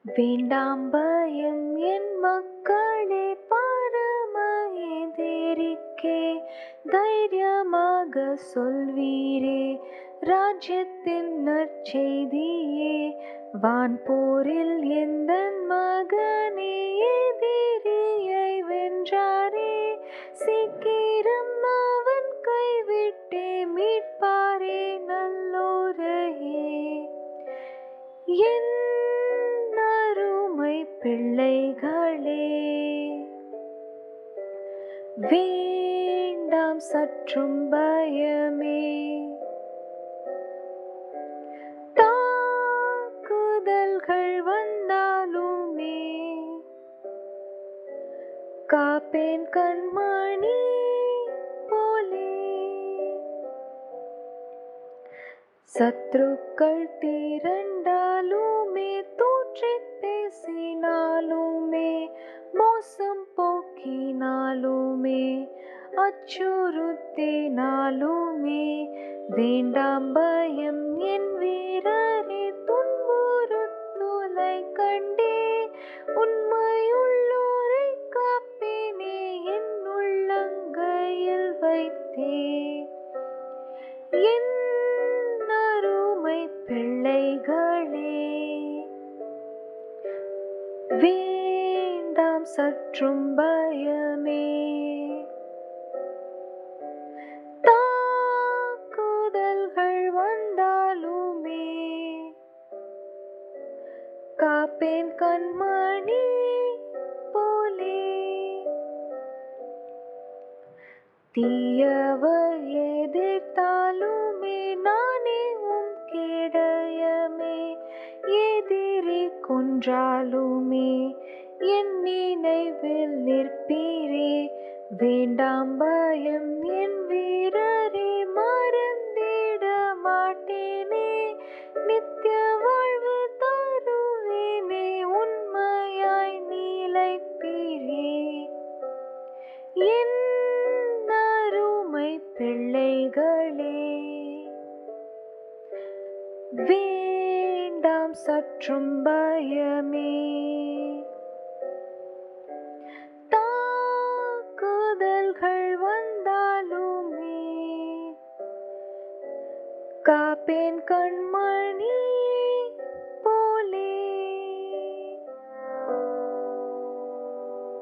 வேண்டாம் பயம் என் மக்களே பரம எதிரிக்கே தைரியமாக சொல்வீரே ராஜ்யத்தின் நற்செய்தியே வான்போரில் எந்த மகனே எதிரியை வென்றாரே சீக்கிரம் அவன் கைவிட்டே மீட்பாரே நல்லோரையே என் அருமை பிள்ளைகளே வேண்டாம் சற்றும் பயமே தாக்குதல்கள் வந்தாலுமே காப்பேன் கண்மணி போலே சத்ருக்கள் திரண்டாலுமே தூற்றி பேசினாலுமே மோசம் போக்கினாலுமே அச்சுறுத்தினாலுமே வேண்டாம் பயம் என் வீரரே துன்புறுத்துலை கண்டே உண்மையுள்ளோரை காப்பேனே என் உள்ளங்கையில் வைத்தே என் அருமை பிள்ளைகளே வேண்டாம் சற்றும் பயமே தாக்குதல்கள் வந்தாலுமே காப்பேன் கண்மணி போலே தீயவர் எதிர்த்தாலுமே நானே உம் கேடயமே எதிரி கொன்றாலுமே என் நினைவில் நிற்பீரே வேண்டாம் பயம் என் வீரரே மறந்திட மாட்டேனே நித்திய வாழ்வு தருவேனே உண்மையாய் நீலைப்பீரே என் அருமை பிள்ளைகளே வேண்டாம் சற்றும் பயமே தாக்குதல்கள் வந்தாலுமே காப்பேன் கண்மணி